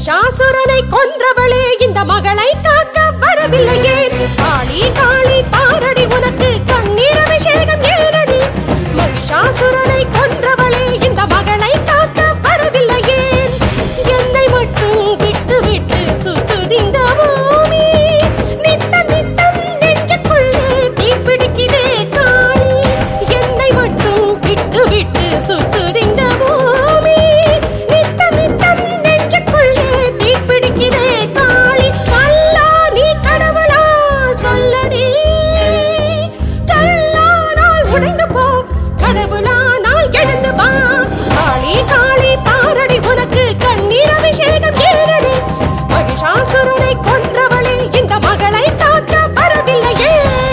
மகிஷாசுரனை கொன்றவளே இந்த மகளை காக்க வரவில்லையே காளி காளி பாரடி உனக்கு கண்ணீர் அபிஷேகம் ஏனடி மகிஷாசுரனை கொன்றவளே இந்த மகளை காக்க வரவில்லையே என்னை மட்டும் விட்டு விட்டு சுத்துதிந்த பூமி நித்தம் நித்தம் நெஞ்சுக்குள்ளே தீப்பிடிக்குதே காளி என்னை மட்டும் விட்டு விட்டு சுத்துதிந்த பூமி நித்தம் நித்தம் நெஞ்சுக்குள்ளே தீப்பிடிக்குதே காளி கல்லா நீ கடவுளா சொல்லடி கல்லானால் உடைந்து போ கடவுளானால் எழுந்து வா காளி காளி பாரடி உனக்கு கண்ணீர் அபிஷேகம் ஏறடி மகிஷாசுரனை கொன்றவளே இந்த மகளை காக்க வரவில்லையே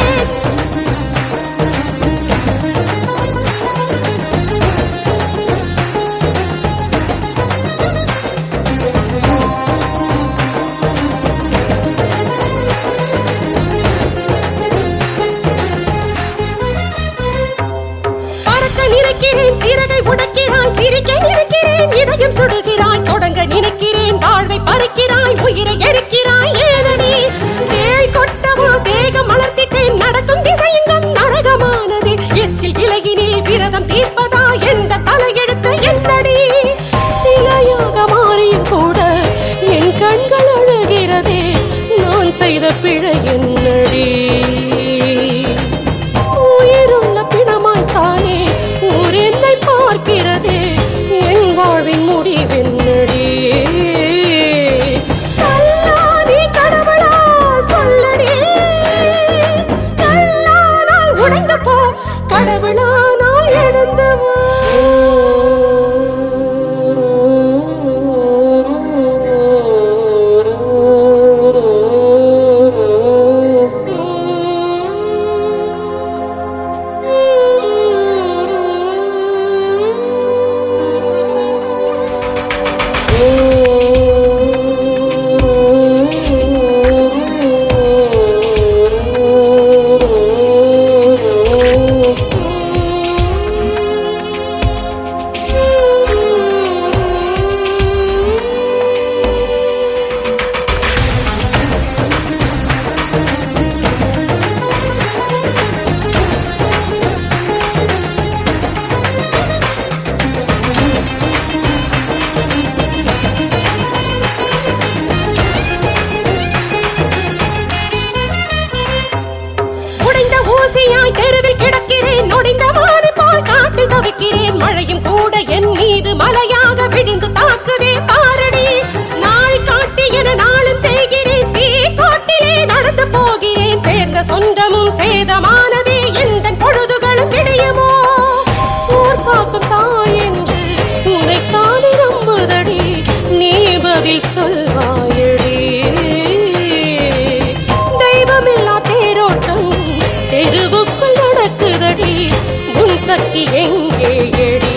பறக்க நினைக்கிறேன் சீரகை உடைக்கிறாய் சிரிக்க நினைக்கிறேன் இதயம் சுடுகிறாய் தொடங்க நினைக்கிறேன் வாழ்வை பறிக்கிறாய் உயிரை எரிக்கிறாய் ஏனடி தேள் கொட்டவோ தேகம் வளர்த்திட்டேன் நடக்கும் திசையெங்கும் நரகமானது எச்சில் இலகினில் விரதம் தீர்ப்பதா எந்த தலையெடுத்து என்னடி சிலையாக மாறியும் கூட என் கண்கள் அழுகிறதே நான் செய்த பிழை என்னடி உயிருள்ள பிணமாய் தானே ஊர் என்னை பார்க்கிறதே என் வாழ்வின் முடிவென்னடி கல்லாதி கடவுளா சொல்லடி கல்லானால் உடைந்து போ கடவுளானால் எழுந்து உடைந்த ஊசியாய் தெருவில் கிடக்கிறேன் நொடிந்த மாறு போல் காட்டில் தவிக்கிறேன் மழையும் கூட என் மீது மலையாக விழுந்து தாக்குதே பாரடி நாள் காட்டி என நாளும் தேய்கிறேன் தீ காட்டிலே நடந்து போகிறேன் சேர்ந்த சொந்தமும் சேதமானதே எந்த பொழுதுகளும் விடியுமோ ஊர் காக்கும் தாய் என்று உனைத்தானே நம்புதடி நீ பதில் சொல்வாயடி தெய்வமில்லா தேரோட்டம் தெருவுக்குள் நடக்குதடி உன் சக்தி எங்கே எடி